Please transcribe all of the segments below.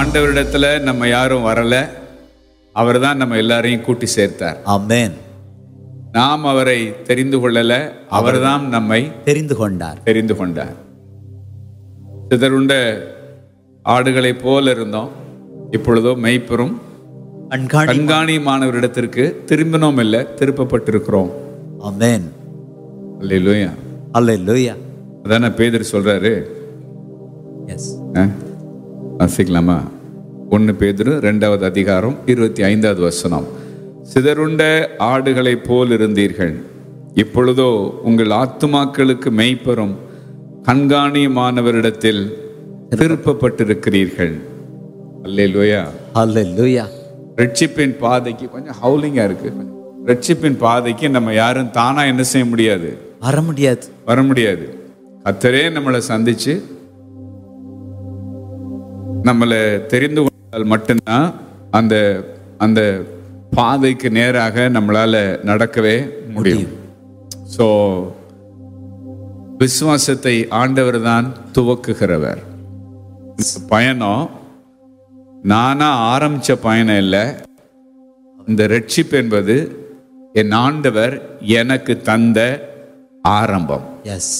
ஆண்டவரிடத்துல நம்ம யாரும் வரல அவர் தான் நம்ம எல்லாரையும் கூட்டி சேர்த்தார் ஆமென் நாம் அவரை தெரிந்து கொள்ளல அவர்தான் நம்மை தெரிந்து கொண்டார் தெரிந்து கொண்டார் சிதறுண்ட ஆடுகளைப் போல இருந்தோம் இப்பொழுதோ மெய்ப்பெரும் கண்காணி கண்காணியமானவரிடத்திற்கு திரும்பினோம் இல்லை திருப்பப்பட்டிருக்கிறோம் ஆமென் அல்லேலூயா அல்லேலூயா அதான பேதர் சொல்றாரு எஸ் ஆ? வாசிக்கலாமா ஒன்று பேதுரு ரெண்டாவது அதிகாரம் இருபத்தி ஐந்தாவது வசனம் சிதறுண்ட ஆடுகளைப் போல் இருந்தீர்கள் இப்பொழுதோ உங்கள் ஆத்துமாக்களுக்கு மெய்ப்பெறும் கண்காணியமானவரிடத்தில் திருப்பப்பட்டிருக்கிறீர்கள் அல்லேலூயா அல்லேலூயா ரட்சிப்பின் பாதைக்கு கொஞ்சம் ஹவுலிங்கா இருக்கு ரட்சிப்பின் பாதைக்கு நம்ம யாரும் தானா என்ன செய்ய முடியாது வர முடியாது வர முடியாது கத்தரே நம்மளை சந்திச்சு நம்மளை தெரிந்து கொண்டால் மட்டும்தான் அந்த அந்த பாதைக்கு நேராக நம்மளால நடக்கவே முடியும் ஸோ விசுவாசத்தை ஆண்டவர் தான் துவக்குகிறவர் இந்த பயணம் நானா ஆரம்பிச்ச பயணம் இல்லை இந்த ரட்சிப்பு என்பது என் ஆண்டவர் எனக்கு தந்த ஆரம்பம் எஸ்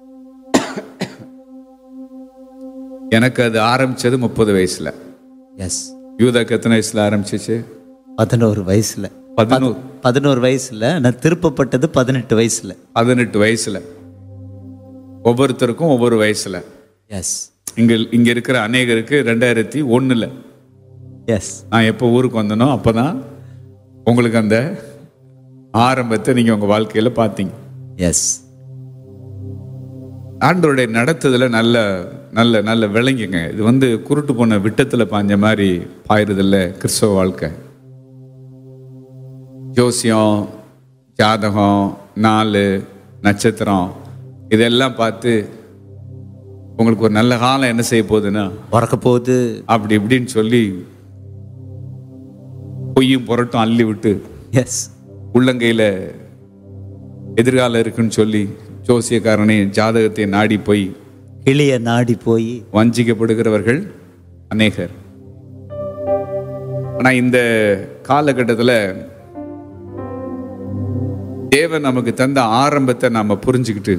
எனக்கு அது ஆரம்பிச்சது முப்பது வயசுல எஸ் யூதாக்கு எத்தனை வயசுல ஆரம்பிச்சிச்சு பதினோரு வயசுல பதினோரு பதினோரு வயசுல நான் திருப்பப்பட்டது பதினெட்டு வயசுல பதினெட்டு வயசுல ஒவ்வொருத்தருக்கும் ஒவ்வொரு வயசுல எஸ் இங்க இங்க இருக்கிற அநேகருக்கு ரெண்டாயிரத்தி ஒண்ணுல எஸ் நான் எப்போ ஊருக்கு வந்தனோ அப்பதான் உங்களுக்கு அந்த ஆரம்பத்தை நீங்க உங்க வாழ்க்கையில பார்த்தீங்க எஸ் ஆண்டவருடைய நடத்துதல நல்ல நல்ல நல்ல விளங்குங்க இது வந்து குருட்டு போன விட்டத்துல பாஞ்ச மாதிரி பாயிருதில்ல கிறிஸ்தவ வாழ்க்கை ஜோசியம் ஜாதகம் நாள் நட்சத்திரம் இதெல்லாம் பார்த்து உங்களுக்கு ஒரு நல்ல காலம் என்ன செய்ய போகுதுன்னா பிறக்க போகுது அப்படி இப்படின்னு சொல்லி பொய்யும் புரட்டும் அள்ளி விட்டு எஸ் உள்ளங்கையில் எதிர்காலம் இருக்குன்னு சொல்லி ஜோசியக்காரனை ஜாதகத்தை நாடி போய் கிளிய நாடி போய் வஞ்சிக்கப்படுகிறவர்கள் அநேகர் ஆனா இந்த காலகட்டத்தில் தேவன் நமக்கு தந்த ஆரம்பத்தை நாம புரிஞ்சுக்கிட்டு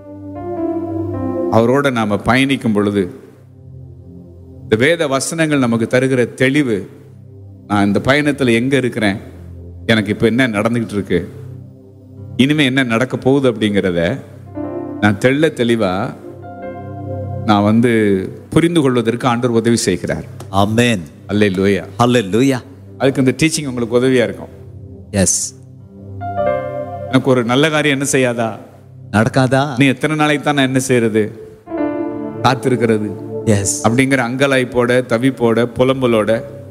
அவரோட நாம பயணிக்கும் பொழுது இந்த வேத வசனங்கள் நமக்கு தருகிற தெளிவு நான் இந்த பயணத்தில் எங்க இருக்கிறேன் எனக்கு இப்போ என்ன நடந்துகிட்டு இருக்கு இனிமே என்ன நடக்க போகுது அப்படிங்கிறத நான் தெள்ள தெளிவா நான் வந்து புரிந்து கொள்வதற்கு ஆண்டவர் உதவி செய்கிறார் ஆமென் அல்லே லோயா அல்லேலூயா அதுக்கு இந்த டீச்சிங் உங்களுக்கு உதவியா இருக்கும் எஸ் எனக்கு ஒரு நல்ல காரியம் என்ன செய்யாதா நடக்காதா நீ எத்தனை நாளைக்கு தான் நான் என்ன செய்யறது காத்திருக்கிறது எஸ் அப்படிங்கிற அங்கலாய்ப்போட தவிப்போட புலம்பலோட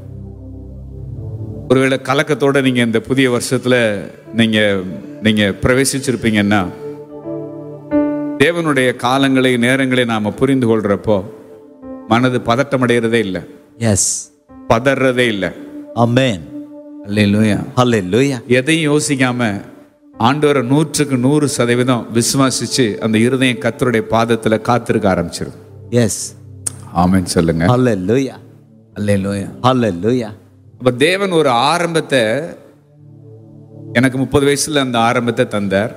ஒருவேளை கலக்கத்தோட நீங்க இந்த புதிய வருஷத்துல நீங்க நீங்க பிரவேசிச்சிருப்பீங்கன்னா தேவனுடைய காலங்களை நேரங்களை நாம புரிந்து கொள்றப்போ மனது பதட்டமடைகிறதே இல்லை எஸ் பதறதே இல்லை ஆமென் அல்லேலூயா அல்லேலூயா எதையும் யோசிக்காம ஆண்டவரை நூற்றுக்கு நூறு சதவீதம் விசுவாசிச்சு அந்த இருதயம் கத்தருடைய பாதத்துல காத்திருக்க ஆரம்பிச்சிடும் எஸ் ஆமென் சொல்லுங்க அல்லேலூயா அல்லேலூயா அல்லேலூயா அப்ப தேவன் ஒரு ஆரம்பத்தை எனக்கு முப்பது வயசுல அந்த ஆரம்பத்தை தந்தார்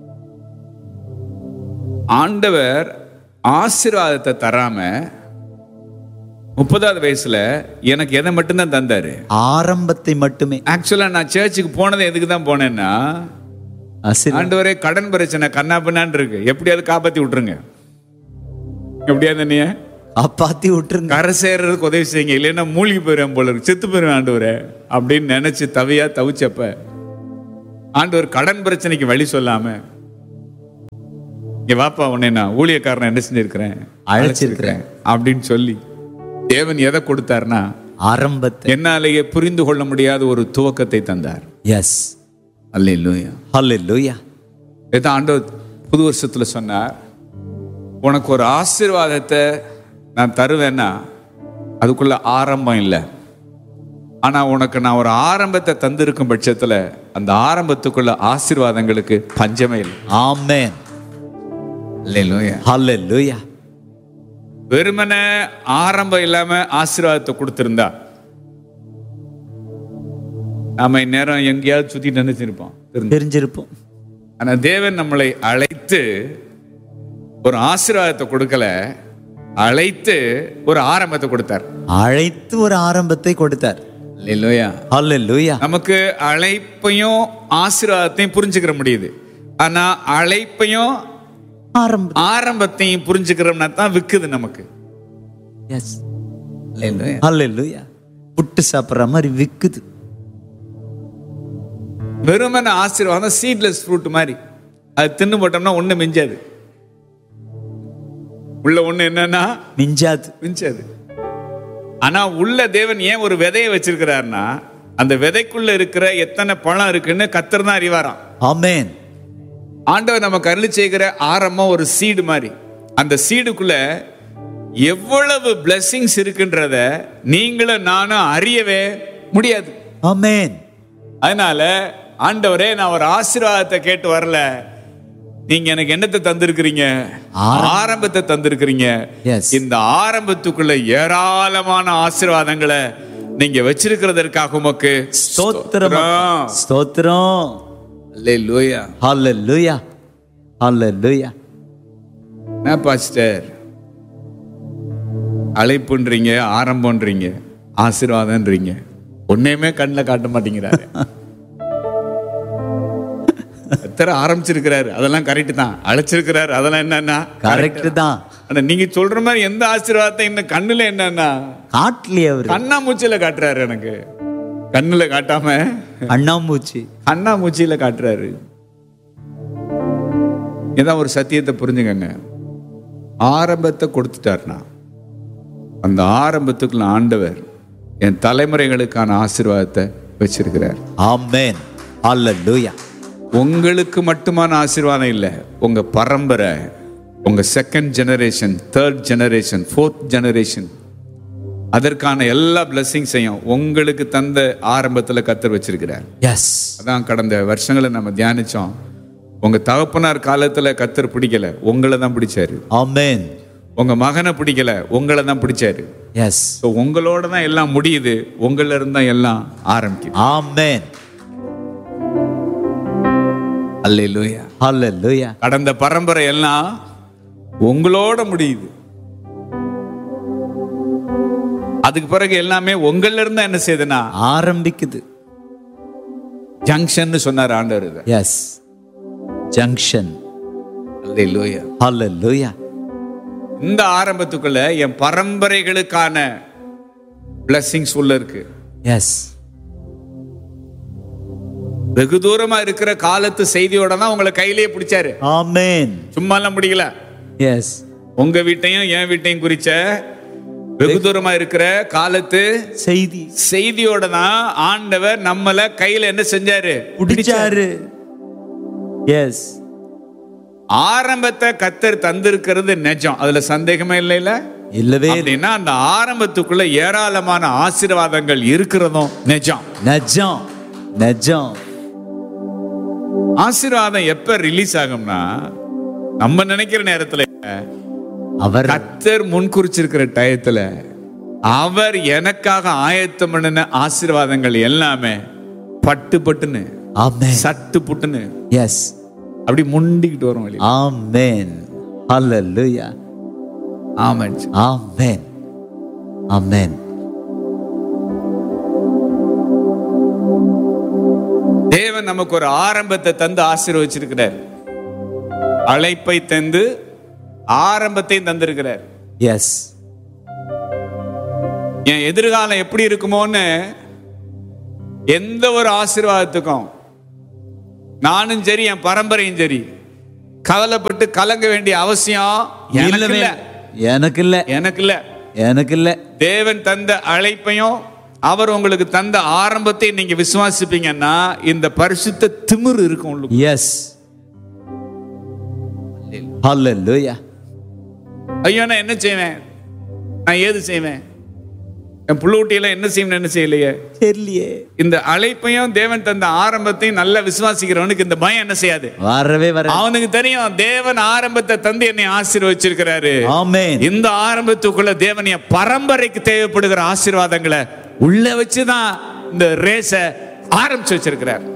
ஆண்டவர் ஆசீர்வாதத்தை தராம முப்பதாவது வயசுல எனக்கு எதை மட்டும்தான் தந்தாரு ஆரம்பத்தை மட்டுமே ஆக்சுவலா நான் சர்ச்சுக்கு போனது எதுக்கு தான் போனேன்னா ஆசீர்வாதம் ஆண்டவரே கடன் பிரச்சனை கண்ணா பின்னான்னு இருக்கு எப்படியாவது காப்பாத்தி விட்டுருங்க எப்படியாவது நீ காப்பாத்தி விட்டுருங்க கரை சேர்றதுக்கு உதவி செய்யுங்க இல்லைன்னா மூழ்கி போயிடுவேன் போல இருக்கு செத்து போயிடுவேன் ஆண்டவரே அப்படின்னு நினைச்சு தவியா தவிச்சப்ப ஆண்டவர் கடன் பிரச்சனைக்கு வழி சொல்லாம இங்க வாப்பா உன்னை நான் ஊழியக்காரனை என்ன செஞ்சிருக்கிறேன் அழைச்சிருக்கிறேன். அப்படின்னு சொல்லி தேவன் எதை கொடுத்தாருன்னா ஆரம்பத்தை என்னாலேயே புரிந்து கொள்ள முடியாத ஒரு துவக்கத்தை தந்தார் எஸ் அல்லேலூயா அல்லேலூயா இதான் ஆண்டவர் புது வருஷத்துல சொன்னார் உனக்கு ஒரு ஆசீர்வாதத்தை நான் தருவேன்னா அதுக்குள்ள ஆரம்பம் இல்லை ஆனா உனக்கு நான் ஒரு ஆரம்பத்தை தந்திருக்கும் பட்சத்துல அந்த ஆரம்பத்துக்குள்ள ஆசீர்வாதங்களுக்கு பஞ்சமே இல்லை ஆமென் அல்லேலூயா அல்லேலூயா வெறுமனே ஆரம்பம் இல்லாம ஆசீர்வாதத்தை கொடுத்திருந்தா நாம இந்நேரம் எங்கேயாவது சுத்திட்டு நினைச்சிருப்போம் தெரிஞ்சிருப்போம் ஆனா தேவன் நம்மளை அழைத்து ஒரு ஆசீர்வாதத்தை கொடுக்கல அழைத்து ஒரு ஆரம்பத்தை கொடுத்தார் அழைத்து ஒரு ஆரம்பத்தை கொடுத்தார் இல்லையா ஹalleluya நமக்கு அழைப்பையும் ஆசீர்வாதத்தையும் புரிஞ்சுக்கிற முடியுது ஆனா அழைப்பையும் ஆரம்பம் ஆரம்பத்தையும் புரிஞ்சுக்கிறோம்னா தான் விக்குது நமக்கு எஸ் ஹalleluya புட்டு சாப்பிடுற மாதிரி விக்குது வெறுமன ஆசீர்வாதம் சீட்லெஸ் ஃப்ரூட் மாதிரி அது தின்னு போட்டோம்னா ஒண்ணு மிஞ்சாது உள்ள ஒண்ணு என்னன்னா மிஞ்சாது மிஞ்சாது ஆனா உள்ள தேவன் ஏன் ஒரு விதையை வச்சிருக்கிறாருன்னா அந்த விதைக்குள்ள இருக்கிற எத்தனை பழம் இருக்குன்னு கத்தர் தான் அறிவாராம் ஆமென் ஆண்டவர் நமக்கு அருளி செய்கிற ஆரம்பம் ஒரு சீடு மாதிரி அந்த சீடுக்குள்ள எவ்வளவு பிளெஸிங்ஸ் இருக்குன்றத நீங்களும் நானும் அறியவே முடியாது ஆமென் அதனால ஆண்டவரே நான் ஒரு ஆசீர்வாதத்தை கேட்டு வரல நீங்க எனக்கு என்னத்தை தந்திருக்கிறீங்க ஆரம்பத்தை தந்திருக்கிறீங்க Yes. இந்த ஆரம்பத்துக்குள்ள ஏராளமான ஆசீர்வாதங்களை நீங்க வச்சிருக்கிறதற்காக உமக்கு ஸ்தோத்திரம் ஸ்தோத்திரம் அல்லேலூயா ஹalleluya ஹalleluya என்ன பாஸ்டர் அழைப்புன்றீங்க ஆரம்பம்ன்றீங்க ஆசீர்வாதம்ன்றீங்க ஒன்னையுமே கண்ணில் காட்ட மாட்டேங்கிறாரு எத்தனை ஆரம்பிச்சிருக்கிறாரு அதெல்லாம் கரெக்ட் தான் அழைச்சிருக்கிறாரு அதெல்லாம் என்னன்னா கரெக்ட் தான் ஆனா நீங்க சொல்ற மாதிரி எந்த ஆசீர்வாதத்தை இன்னும் கண்ணுல என்னன்னா காட்டலையே அவரு கண்ணாமூச்சியில காட்டுறாரு எனக்கு கண்ணுல காட்டாம அண்ணாமூச்சி கண்ணாமூச்சியில காட்டுறாரு இதான் ஒரு சத்தியத்தை புரிஞ்சுக்கங்க ஆரம்பத்தை கொடுத்துட்டாருனா அந்த ஆரம்பத்துக்குள்ள ஆண்டவர் என் தலைமுறைகளுக்கான ஆசீர்வாதத்தை வச்சிருக்கிறார் ஆமென் ஹalleluya உங்களுக்கு மட்டுமான ஆசீர்வாதம் இல்லை உங்க பரம்பரை உங்க second generation third generation fourth generation அதற்கான எல்லா பிளெஸிங்ஸையும் உங்களுக்கு தந்த ஆரம்பத்துல கத்தர் வச்சிருக்கிறார் எஸ் அதான் கடந்த வருஷங்களை நம்ம தியானிச்சோம் உங்க தகப்பனார் காலத்துல கத்தர் பிடிக்கல உங்களை தான் பிடிச்சாரு ஆமென் உங்க மகனை பிடிக்கல உங்களை தான் பிடிச்சாரு எஸ் ஸோ உங்களோட தான் எல்லாம் முடியுது உங்கள இருந்து தான் எல்லாம் ஆரம்பிக்குது ஆமென் அல்லேலூயா ஹalleluya கடந்த பரம்பரை எல்லாம் உங்களோட முடியுது அதுக்கு பிறகு எல்லாமே உங்கள இருந்து என்ன செய்யுதுன்னா ஆரம்பிக்குது ஜங்ஷன் சொன்னார் ஆண்டவர் இதை எஸ் ஜங்ஷன் அல்லேலூயா ஹalleluya இந்த ஆரம்பத்துக்குள்ள என் பரம்பரைகளுக்கான blessings உள்ள இருக்கு எஸ் வெகு தூரமா இருக்கிற காலத்து செய்தியோட தான் உங்களை கையிலேயே பிடிச்சாரு ஆமென் சும்மா எல்லாம் முடியல எஸ் உங்க வீட்டையும் என் வீட்டையும் குறிச்ச வெகு தூரமா இருக்கிற காலத்து செய்தி செய்தியோட தான் ஆண்டவர் நம்மள கையில என்ன செஞ்சாரு பிடிச்சாரு எஸ் ஆரம்பத்தை கத்தர் தந்திருக்கிறது நிஜம் அதுல சந்தேகமே இல்லைல்ல இல்லவே இல்ல. அப்படின்னா அந்த ஆரம்பத்துக்குள்ள ஏராளமான ஆசீர்வாதங்கள் இருக்கிறதும் நிஜம் நஜம் நஜம் ஆசீர்வாதம் எப்ப ரிலீஸ் ஆகும்னா நம்ம நினைக்கிற நேரத்துல அவர் கத்தர் முன்குறிச்சிருக்கிற டயத்துல அவர் எனக்காக ஆயத்தம் பண்ணின ஆசீர்வாதங்கள் எல்லாமே பட்டு பட்டுன்னு ஆமென் சட்டு புட்டுன்னு எஸ் அப்படி முண்டிக்கிட்டு வரும் வழி ஆமென் ஹalleluya ஆமாம் ஆமென் ஆமென் தேவன் நமக்கு ஒரு ஆரம்பத்தை தந்து ஆசீர்வச்சிருக்கிறார் அழைப்பை தந்து ஆரம்பத்தையும் தந்திருக்கிறார் எஸ் என் எதிர்காலம் எப்படி இருக்குமோன்னு எந்த ஒரு ஆசீர்வாதத்துக்கும் நானும் சரி என் பரம்பரையும் சரி கவலைப்பட்டு கலங்க வேண்டிய அவசியம் எனக்கு இல்லவே இல்ல எனக்கு இல்ல எனக்கு இல்ல எனக்கு இல்ல தேவன் தந்த அழைப்பையும் அவர் உங்களுக்கு தந்த ஆரம்பத்தை நீங்க விசுவாசிப்பீங்கன்னா இந்த பரிசுத்த திமிரு இருக்கும் உங்களுக்கு எஸ் ஹalleluya ஐயோ நான் என்ன செய்வேன் நான் ஏது செய்வேன் என் புள்ளூட்டியில என்ன செய்யணும் என்ன செய்யலையே தெரியலையே இந்த அழைப்பையும் தேவன் தந்த ஆரம்பத்தையும் நல்லா விசுவாசிக்கிறவனுக்கு இந்த பயம் என்ன செய்யாது வரவே வர அவனுக்கு தெரியும் தேவன் ஆரம்பத்தை தந்து என்னை ஆசீர்வச்சிருக்கிறாரு ஆமென் இந்த ஆரம்பத்துக்குள்ள தேவன் என் பரம்பரைக்கு தேவைப்படுகிற ஆசீர்வாதங்களை உள்ள வச்சுதான் இந்த ரேஸ ஆரம்பிச்சு வச்சிருக்கிறார்